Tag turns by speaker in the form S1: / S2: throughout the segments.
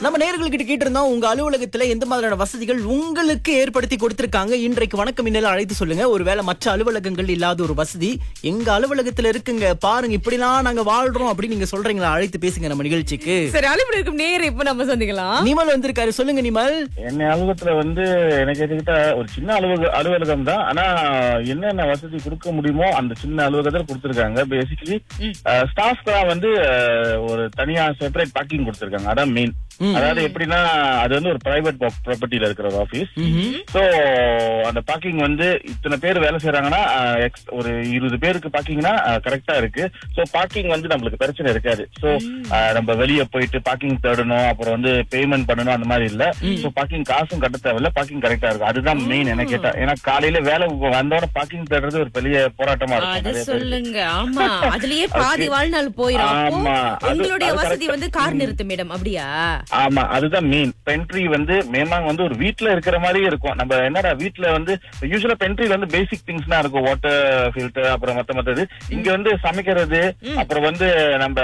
S1: நம்ம நேயர்கள்கிட்ட கேட்டு இருந்தோம் உங்க அலுவலகத்துல எந்த மாதிரியான வசதிகள் உங்களுக்கு ஏற்படுத்தி கொடுத்திருக்காங்க இன்றைக்கு வணக்கம் இன்னும் அழைத்து சொல்லுங்க ஒருவேளை மற்ற அலுவலகங்கள் இல்லாத ஒரு வசதி எங்க அலுவலகத்துல இருக்குங்க பாருங்க இப்படிலாம் நாங்க வாழ்றோம் அப்படின்னு நீங்க சொல்றீங்களா அழைத்து பேசுங்க நம்ம நிகழ்ச்சிக்கு
S2: சரி அலுவலகம் இருக்கும் நேரம் இப்ப நம்ம சந்திக்கலாம்
S1: நிமல் வந்திருக்காரு சொல்லுங்க நிமல்
S3: என்னை அலுவலகத்துல வந்து எனக்கு எடுத்துக்கிட்டா ஒரு சின்ன அலுவலக அலுவலகம் தான் ஆனா என்னென்ன வசதி கொடுக்க முடியுமோ அந்த சின்ன அலுவலகத்துல கொடுத்திருக்காங்க பேசிக்கலி ஸ்டாஃப் தான் வந்து அஹ், ஒரு தனியா செப்பரேட் பார்க்கிங் கொடுத்திருக்காங்க அதான் மெயின் அதாவது எப்படின்னா அது வந்து ஒரு பிரைவேட் ப்ராப்பர்ட்டில இருக்கிற ஒரு ஆபீஸ் சோ அந்த பார்க்கிங் வந்து இத்தனை பேர் வேலை செய்யறாங்கன்னா அஹ், ex- ஒரு இருபது பேருக்கு பார்க்கிங்னா கரெக்டா இருக்கு சோ பார்க்கிங் வந்து நம்மளுக்கு பிரச்சனை இருக்காது சோ நம்ம வெளிய போயிட்டு பார்க்கிங் தேடணும் அப்புறம் வந்து பேமெண்ட் பண்ணணும் அந்த மாதிரி இல்ல சோ பார்க்கிங் காசும் கட்ட தேவையில்ல பார்க்கிங் கரெக்டா இருக்கு அதுதான் மெயின் என்ன கேட்டா ஏன்னா காலையில வேலை வந்தோட பார்க்கிங் தேடுறது ஒரு பெரிய போராட்டமா இருக்கும்
S2: அத
S3: நிறைய பேருக்கு.
S2: சொல்லுங்க ஆமா அதுலயே பாதி வாழ்நாள் போயிரும் அப்போ
S3: ஆமா. அது-
S2: உங்களுடைய
S3: அது
S2: வசதி
S3: correct.
S2: வந்து கார் நிறுத்தும் இடம் அப்படியா
S3: ஆமா அதுதான் மெயின் பென்ட்ரி வந்து மேமாங் வந்து ஒரு வீட்ல இருக்கிற மாதிரியே இருக்கும் நம்ம என்னடா வீட்ல வந்து யூஸ்வலா பென்ட்ரில வந்து பேசிக் திங்ஸ் தான் இருக்கும் வாட்டர் ஃபில்டர் அப்புறம் மத்த மத்தது இங்க வந்து சமைக்கிறது அப்புறம் வந்து நம்ம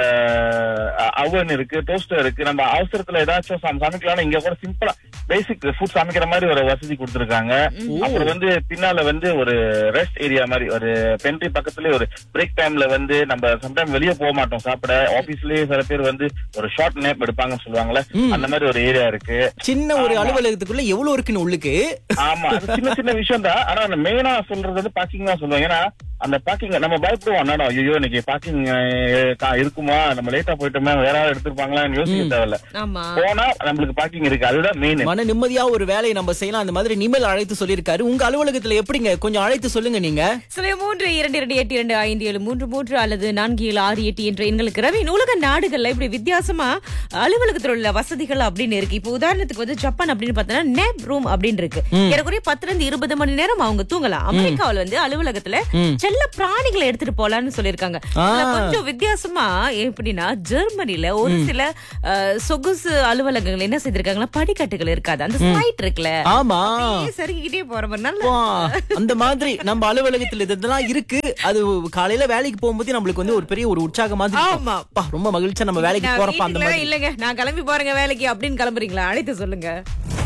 S3: அவன் இருக்கு டோஸ்டர் இருக்கு நம்ம அவசரத்துல ஏதாச்சும் சம- சமைக்கலாம்னு இங்க கூட சிம்பிளா பேசிக் ஃபுட் சமைக்கிற மாதிரி ஒரு வசதி கொடுத்திருக்காங்க அப்புறம் வந்து பின்னால வந்து ஒரு ரெஸ்ட் ஏரியா மாதிரி ஒரு பென்ட்ரி பக்கத்துலயே ஒரு பிரேக் டைம்ல வந்து நம்ம சம்டைம் வெளியே போக மாட்டோம் சாப்பிட ஆபீஸ்லயே சில பேர் வந்து ஒரு ஷார்ட் நேப் எடுப்பாங்கன்னு சொல்லுவாங்கல்ல அந்த மாதிரி ஒரு ஏரியா இருக்கு
S1: சின்ன ஒரு அலுவலகத்துக்குள்ள எவ்வளவு இருக்குன்னு உள்ளுக்கு
S3: ஆமா அது சின்ன சின்ன விஷயம் தான் ஆனா மெயினா சொல்றது வந்து பார்க்கிங் தான் சொல்லுவோம் ஏன்னா அந்த பார்க்கிங் நம்ம பயப்படுவோம் என்னடா ஐயோ இன்னைக்கு பார்க்கிங் இருக்குமா நம்ம லேட்டா போயிட்டோமே வேற யாராவது எடுத்திருப்பாங்களான்னு யோசிக்க தேவையில்ல
S2: ஆமா
S3: போனா நம்மளுக்கு பார்க்கிங் இருக்கு அதுதான் மெயின்
S1: மன நிம்மதியா ஒரு வேலையை நம்ம செய்யலாம் அந்த மாதிரி நிமல் அழைத்து சொல்லியிருக்காரு உங்க அலுவலகத்துல எப்படிங்க கொஞ்சம் அழைத்து சொல்லுங்க நீங்க
S2: சில மூன்று இரண்டு இரண்டு எட்டு இரண்டு ஐந்து ஏழு மூன்று மூன்று அல்லது நான்கு ஏழு ஆறு எட்டு என்ற எண்களுக்கு ரவி உலக நாடுகள்ல இப்படி வித்தியாசமா அலுவலகத்தில் உள்ள வசதிகள் அப்படின்னு இருக்கு இப்போ உதாரணத்துக்கு வந்து ஜப்பான் அப்படின்னு பார்த்தோம்னா நேப் ரூம் அப்படின்னு இருக்கு ஏறக்குறைய பத்துல இருந்து இருபது மணி நேரம் அவங்க தூங்கலாம் அமெரிக்காவுல வந்து அலுவலகத்துல செல்ல பிராணிகளை எடுத்துட்டு போலாம்னு சொல்லிருக்காங்க
S1: ஆ.
S2: கொஞ்சம் வித்தியாசமா எப்படின்னா ஜெர்மனில ஒரு சில அஹ், சொகுசு அலுவலகங்கள் என்ன செய்திருக்காங்கன்னா படிக்கட்டுகள் இருக்காது அந்த சைட் இருக்குல்ல
S1: ஆமா
S2: அப்படியே சறுக்கிக்கிட்டே போற மாதிரி நல்லா
S1: வா, அந்த மாதிரி நம்ம அலுவலகத்துல இதெல்லாம் இருக்கு அது காலையில வேலைக்கு போகும்போது நம்மளுக்கு வந்து ஒரு பெரிய ஒரு உற்சாகம் மாதிரி இருக்கும்.
S2: ஆமா.
S1: அப்பா, ரொம்ப மகிழ்ச்சியா நம்ம வேலைக்கு
S2: நான்
S1: போறப்ப அந்த
S2: வீட்டுல
S1: மாதிரி
S2: இல்லங்க நான் கிளம்பி போறேங்க வேலைக்கு அப்படின்னு கிளம்புறீங்களா அழைத்து சொல்லுங்க